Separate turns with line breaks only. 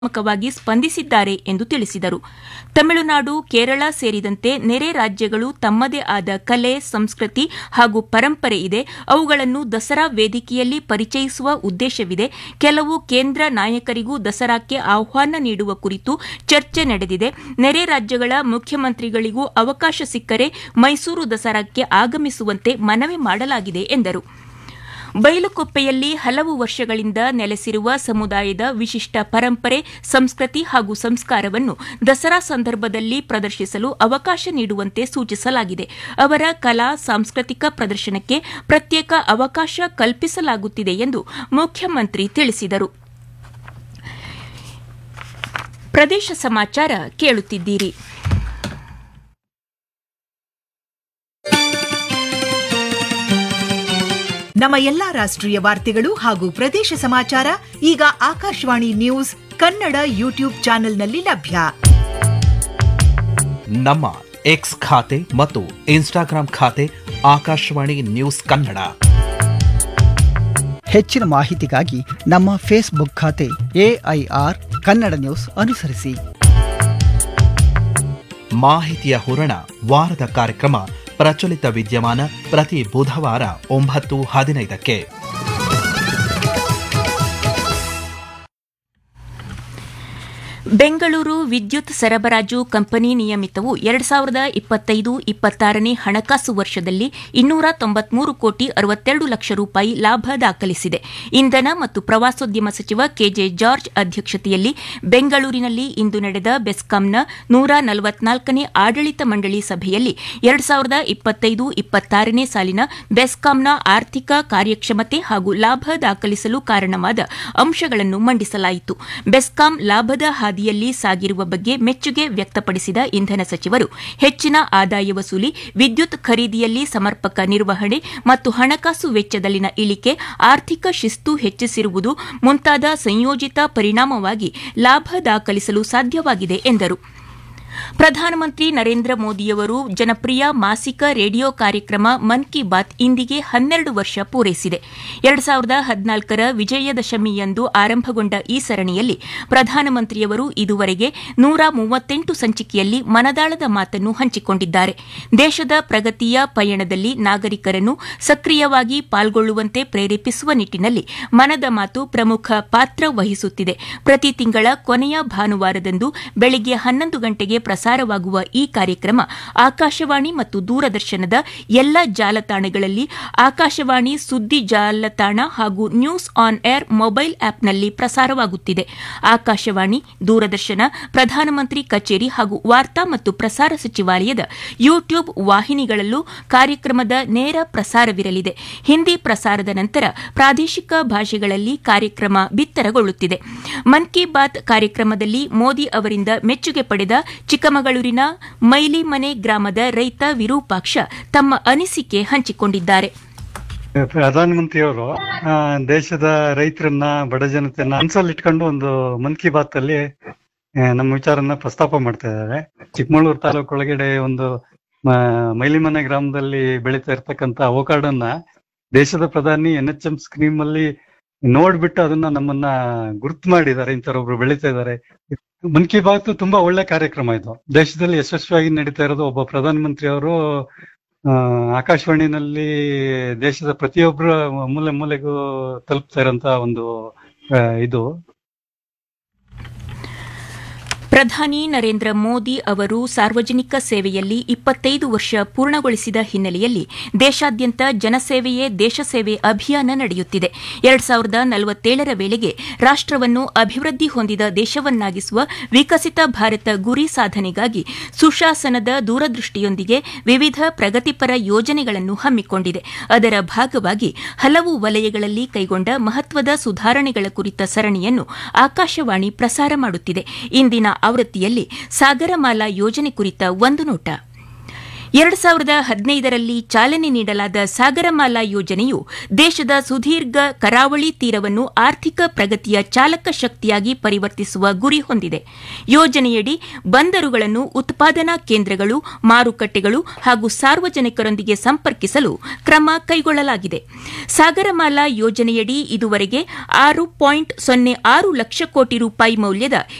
ಮಕವಾಗಿ ಸ್ಪಂದಿಸಿದ್ದಾರೆ ಎಂದು ತಿಳಿಸಿದರು ತಮಿಳುನಾಡು ಕೇರಳ ಸೇರಿದಂತೆ ನೆರೆ ರಾಜ್ಯಗಳು ತಮ್ಮದೇ ಆದ ಕಲೆ ಸಂಸ್ಕೃತಿ ಹಾಗೂ ಪರಂಪರೆ ಇದೆ ಅವುಗಳನ್ನು ದಸರಾ ವೇದಿಕೆಯಲ್ಲಿ ಪರಿಚಯಿಸುವ ಉದ್ದೇಶವಿದೆ ಕೆಲವು ಕೇಂದ್ರ ನಾಯಕರಿಗೂ ದಸರಾಕ್ಕೆ ಆಹ್ವಾನ ನೀಡುವ ಕುರಿತು ಚರ್ಚೆ ನಡೆದಿದೆ ನೆರೆ ರಾಜ್ಯಗಳ ಮುಖ್ಯಮಂತ್ರಿಗಳಿಗೂ ಅವಕಾಶ ಸಿಕ್ಕರೆ ಮೈಸೂರು ದಸರಾಕ್ಕೆ ಆಗಮಿಸುವಂತೆ ಮನವಿ ಮಾಡಲಾಗಿದೆ ಎಂದರು ಬೈಲುಕೊಪ್ಪೆಯಲ್ಲಿ ಹಲವು ವರ್ಷಗಳಿಂದ ನೆಲೆಸಿರುವ ಸಮುದಾಯದ ವಿಶಿಷ್ಟ ಪರಂಪರೆ ಸಂಸ್ಕೃತಿ ಹಾಗೂ ಸಂಸ್ಕಾರವನ್ನು ದಸರಾ ಸಂದರ್ಭದಲ್ಲಿ ಪ್ರದರ್ಶಿಸಲು ಅವಕಾಶ ನೀಡುವಂತೆ ಸೂಚಿಸಲಾಗಿದೆ ಅವರ ಕಲಾ ಸಾಂಸ್ಕೃತಿಕ ಪ್ರದರ್ಶನಕ್ಕೆ ಪ್ರತ್ಯೇಕ ಅವಕಾಶ ಕಲ್ಪಿಸಲಾಗುತ್ತಿದೆ ಎಂದು ಮುಖ್ಯಮಂತ್ರಿ ತಿಳಿಸಿದರು ಪ್ರದೇಶ ಸಮಾಚಾರ ಕೇಳುತ್ತಿದ್ದೀರಿ
ನಮ್ಮ ಎಲ್ಲಾ ರಾಷ್ಟ್ರೀಯ ವಾರ್ತೆಗಳು ಹಾಗೂ ಪ್ರದೇಶ ಸಮಾಚಾರ ಈಗ ಆಕಾಶವಾಣಿ ನ್ಯೂಸ್ ಕನ್ನಡ ಯೂಟ್ಯೂಬ್ ಚಾನೆಲ್ನಲ್ಲಿ ಲಭ್ಯ
ನಮ್ಮ ಎಕ್ಸ್ ಖಾತೆ ಮತ್ತು ಇನ್ಸ್ಟಾಗ್ರಾಂ ಖಾತೆ ಆಕಾಶವಾಣಿ ನ್ಯೂಸ್ ಕನ್ನಡ
ಹೆಚ್ಚಿನ ಮಾಹಿತಿಗಾಗಿ ನಮ್ಮ ಫೇಸ್ಬುಕ್ ಖಾತೆ ಎಐಆರ್ ಕನ್ನಡ ನ್ಯೂಸ್ ಅನುಸರಿಸಿ
ಮಾಹಿತಿಯ ಹೂರಣ ವಾರದ ಕಾರ್ಯಕ್ರಮ ಪ್ರಚಲಿತ ವಿದ್ಯಮಾನ ಪ್ರತಿ ಬುಧವಾರ ಒಂಬತ್ತು ಹದಿನೈದಕ್ಕೆ
ಬೆಂಗಳೂರು ವಿದ್ಯುತ್ ಸರಬರಾಜು ಕಂಪನಿ ನಿಯಮಿತವು ಎರಡು ಸಾವಿರದ ಇಪ್ಪತ್ತೈದು ಇಪ್ಪತ್ತಾರನೇ ಹಣಕಾಸು ವರ್ಷದಲ್ಲಿ ಇನ್ನೂರ ತೊಂಬತ್ಮೂರು ಕೋಟಿ ಅರವತ್ತೆರಡು ಲಕ್ಷ ರೂಪಾಯಿ ಲಾಭ ದಾಖಲಿಸಿದೆ ಇಂಧನ ಮತ್ತು ಪ್ರವಾಸೋದ್ಯಮ ಸಚಿವ ಕೆಜೆ ಜಾರ್ಜ್ ಅಧ್ಯಕ್ಷತೆಯಲ್ಲಿ ಬೆಂಗಳೂರಿನಲ್ಲಿ ಇಂದು ನಡೆದ ಬೆಸ್ಕಾಂನ ನೂರ ನಲವತ್ನಾಲ್ಕನೇ ಆಡಳಿತ ಮಂಡಳಿ ಸಭೆಯಲ್ಲಿ ಎರಡು ಸಾವಿರದ ಇಪ್ಪತ್ತೈದು ಇಪ್ಪತ್ತಾರನೇ ಸಾಲಿನ ಬೆಸ್ಕಾಂನ ಆರ್ಥಿಕ ಕಾರ್ಯಕ್ಷಮತೆ ಹಾಗೂ ಲಾಭ ದಾಖಲಿಸಲು ಕಾರಣವಾದ ಅಂಶಗಳನ್ನು ಮಂಡಿಸಲಾಯಿತು ಬೆಸ್ಕಾಂ ಲಾಭದ ಹಾದಿಯಲ್ಲಿ ಸಾಗಿರುವ ಬಗ್ಗೆ ಮೆಚ್ಚುಗೆ ವ್ಯಕ್ತಪಡಿಸಿದ ಇಂಧನ ಸಚಿವರು ಹೆಚ್ಚಿನ ಆದಾಯ ವಸೂಲಿ ವಿದ್ಯುತ್ ಖರೀದಿಯಲ್ಲಿ ಸಮರ್ಪಕ ನಿರ್ವಹಣೆ ಮತ್ತು ಹಣಕಾಸು ವೆಚ್ಚದಲ್ಲಿನ ಇಳಿಕೆ ಆರ್ಥಿಕ ಶಿಸ್ತು ಹೆಚ್ಚಿಸಿರುವುದು ಮುಂತಾದ ಸಂಯೋಜಿತ ಪರಿಣಾಮವಾಗಿ ಲಾಭ ದಾಖಲಿಸಲು ಸಾಧ್ಯವಾಗಿದೆ ಎಂದರು ಪ್ರಧಾನಮಂತ್ರಿ ನರೇಂದ್ರ ಮೋದಿಯವರು ಜನಪ್ರಿಯ ಮಾಸಿಕ ರೇಡಿಯೋ ಕಾರ್ಯಕ್ರಮ ಮನ್ ಕಿ ಬಾತ್ ಇಂದಿಗೆ ಹನ್ನೆರಡು ವರ್ಷ ಪೂರೈಸಿದೆ ಎರಡು ಸಾವಿರದ ಹದಿನಾಲ್ಕರ ವಿಜಯದಶಮಿಯಂದು ಆರಂಭಗೊಂಡ ಈ ಸರಣಿಯಲ್ಲಿ ಪ್ರಧಾನಮಂತ್ರಿಯವರು ಇದುವರೆಗೆ ನೂರ ಮೂವತ್ತೆಂಟು ಸಂಚಿಕೆಯಲ್ಲಿ ಮನದಾಳದ ಮಾತನ್ನು ಹಂಚಿಕೊಂಡಿದ್ದಾರೆ ದೇಶದ ಪ್ರಗತಿಯ ಪಯಣದಲ್ಲಿ ನಾಗರಿಕರನ್ನು ಸಕ್ರಿಯವಾಗಿ ಪಾಲ್ಗೊಳ್ಳುವಂತೆ ಪ್ರೇರೇಪಿಸುವ ನಿಟ್ಟಿನಲ್ಲಿ ಮನದ ಮಾತು ಪ್ರಮುಖ ಪಾತ್ರ ವಹಿಸುತ್ತಿದೆ ಪ್ರತಿ ತಿಂಗಳ ಕೊನೆಯ ಭಾನುವಾರದಂದು ಬೆಳಗ್ಗೆ ಹನ್ನೊಂದು ಗಂಟೆಗೆ ಪ್ರಸಾರವಾಗುವ ಈ ಕಾರ್ಯಕ್ರಮ ಆಕಾಶವಾಣಿ ಮತ್ತು ದೂರದರ್ಶನದ ಎಲ್ಲ ಜಾಲತಾಣಗಳಲ್ಲಿ ಆಕಾಶವಾಣಿ ಸುದ್ದಿ ಜಾಲತಾಣ ಹಾಗೂ ನ್ಯೂಸ್ ಆನ್ ಏರ್ ಮೊಬೈಲ್ ಆಪ್ನಲ್ಲಿ ಪ್ರಸಾರವಾಗುತ್ತಿದೆ ಆಕಾಶವಾಣಿ ದೂರದರ್ಶನ ಪ್ರಧಾನಮಂತ್ರಿ ಕಚೇರಿ ಹಾಗೂ ವಾರ್ತಾ ಮತ್ತು ಪ್ರಸಾರ ಸಚಿವಾಲಯದ ಯೂಟ್ಯೂಬ್ ವಾಹಿನಿಗಳಲ್ಲೂ ಕಾರ್ಯಕ್ರಮದ ನೇರ ಪ್ರಸಾರವಿರಲಿದೆ ಹಿಂದಿ ಪ್ರಸಾರದ ನಂತರ ಪ್ರಾದೇಶಿಕ ಭಾಷೆಗಳಲ್ಲಿ ಕಾರ್ಯಕ್ರಮ ಬಿತ್ತರಗೊಳ್ಳುತ್ತಿದೆ ಮನ್ ಕಿ ಬಾತ್ ಕಾರ್ಯಕ್ರಮದಲ್ಲಿ ಮೋದಿ ಅವರಿಂದ ಮೆಚ್ಚುಗೆ ಪಡೆದ ಚಿಕ್ಕಮಗಳೂರಿನ ಮೈಲಿಮನೆ ಗ್ರಾಮದ ರೈತ ವಿರೂಪಾಕ್ಷ ತಮ್ಮ ಅನಿಸಿಕೆ ಹಂಚಿಕೊಂಡಿದ್ದಾರೆ
ಪ್ರಧಾನಮಂತ್ರಿಯವರು ಆ, ದೇಶದ ರೈತರನ್ನ ಬಡ ಜನತೆಯನ್ನ ಮನಸ್ಸಲ್ಲಿ ಇಟ್ಕೊಂಡು ಒಂದು ಮನ್ ಕಿ ಬಾತ್ ಅಲ್ಲಿ ಆ, ನಮ್ಮ ವಿಚಾರನ ಪ್ರಸ್ತಾಪ ಮಾಡ್ತಾ ಇದ್ದಾರೆ ಚಿಕ್ಕಮಗಳೂರು ತಾಲೂಕು ಒಳಗಡೆ ಒಂದು ಮ- ಮೈಲಿಮನೆ ಗ್ರಾಮದಲ್ಲಿ ಬೆಳೀತಾ ಇರ್ತಕ್ಕಂತ ಅವಕಾಡನ್ನ ದೇಶದ ಪ್ರಧಾನಿ ಎನ್ ಎಚ್ ಎಂ ಸ್ಕೀಮ್ ಅಲ್ಲಿ ನೋಡ್ಬಿಟ್ಟು ಅದನ್ನ ನಮ್ಮನ್ನ ಗುರ್ತು ಮಾಡಿದ್ದಾರೆ ಇಂಥವ್ರೊಬ್ರು ಬೆಳೀತಾ ಇದ್ದಾರೆ ಮನ್ ಕಿ ಬಾತ್ ತುಂಬಾ ಒಳ್ಳೆ ಕಾರ್ಯಕ್ರಮ ಇದು ದೇಶದಲ್ಲಿ ಯಶಸ್ವಿಯಾಗಿ ನಡೀತಾ ಇರೋದು ಒಬ್ಬ ಪ್ರಧಾನಮಂತ್ರಿ ಅವರು ಆ, ಆಕಾಶವಾಣಿನಲ್ಲಿ ದೇಶದ ಪ್ರತಿಯೊಬ್ಬರ ಮೂಲೆ ಮೂಲೆಗೂ ತಲುಪ್ತಾ ಇರೋಂತ ಒಂದು ಆ, ಇದು
ಪ್ರಧಾನಿ ನರೇಂದ್ರ ಮೋದಿ ಅವರು ಸಾರ್ವಜನಿಕ ಸೇವೆಯಲ್ಲಿ ಇಪ್ಪತ್ತೈದು ವರ್ಷ ಪೂರ್ಣಗೊಳಿಸಿದ ಹಿನ್ನೆಲೆಯಲ್ಲಿ ದೇಶಾದ್ಯಂತ ಜನಸೇವೆಯೇ ದೇಶ ಸೇವೆ ಅಭಿಯಾನ ನಡೆಯುತ್ತಿದೆ ಎರಡು ಸಾವಿರದ ನಲವತ್ತೇಳರ ವೇಳೆಗೆ ರಾಷ್ಟವನ್ನು ಅಭಿವೃದ್ಧಿ ಹೊಂದಿದ ದೇಶವನ್ನಾಗಿಸುವ ವಿಕಸಿತ ಭಾರತ ಗುರಿ ಸಾಧನೆಗಾಗಿ ಸುಶಾಸನದ ದೂರದೃಷ್ಟಿಯೊಂದಿಗೆ ವಿವಿಧ ಪ್ರಗತಿಪರ ಯೋಜನೆಗಳನ್ನು ಹಮ್ಮಿಕೊಂಡಿದೆ ಅದರ ಭಾಗವಾಗಿ ಹಲವು ವಲಯಗಳಲ್ಲಿ ಕೈಗೊಂಡ ಮಹತ್ವದ ಸುಧಾರಣೆಗಳ ಕುರಿತ ಸರಣಿಯನ್ನು ಆಕಾಶವಾಣಿ ಪ್ರಸಾರ ಮಾಡುತ್ತಿದೆ ಇಂದಿನ ಆವೃತ್ತಿಯಲ್ಲಿ ಸಾಗರಮಾಲಾ ಯೋಜನೆ ಕುರಿತ ಒಂದು ನೋಟ ಎರಡು ಸಾವಿರದ ಹದಿನೈದರಲ್ಲಿ ಚಾಲನೆ ನೀಡಲಾದ ಸಾಗರಮಾಲಾ ಯೋಜನೆಯು ದೇಶದ ಸುದೀರ್ಘ ಕರಾವಳಿ ತೀರವನ್ನು ಆರ್ಥಿಕ ಪ್ರಗತಿಯ ಚಾಲಕ ಶಕ್ತಿಯಾಗಿ ಪರಿವರ್ತಿಸುವ ಗುರಿ ಹೊಂದಿದೆ ಯೋಜನೆಯಡಿ ಬಂದರುಗಳನ್ನು ಉತ್ಪಾದನಾ ಕೇಂದ್ರಗಳು ಮಾರುಕಟ್ಟೆಗಳು ಹಾಗೂ ಸಾರ್ವಜನಿಕರೊಂದಿಗೆ ಸಂಪರ್ಕಿಸಲು ಕ್ರಮ ಕೈಗೊಳ್ಳಲಾಗಿದೆ ಸಾಗರಮಾಲಾ ಯೋಜನೆಯಡಿ ಇದುವರೆಗೆ ಆರು ಪಾಯಿಂಟ್ ಸೊನ್ನೆ ಆರು ಲಕ್ಷ ಕೋಟಿ ರೂಪಾಯಿ ಮೌಲ್ಯದ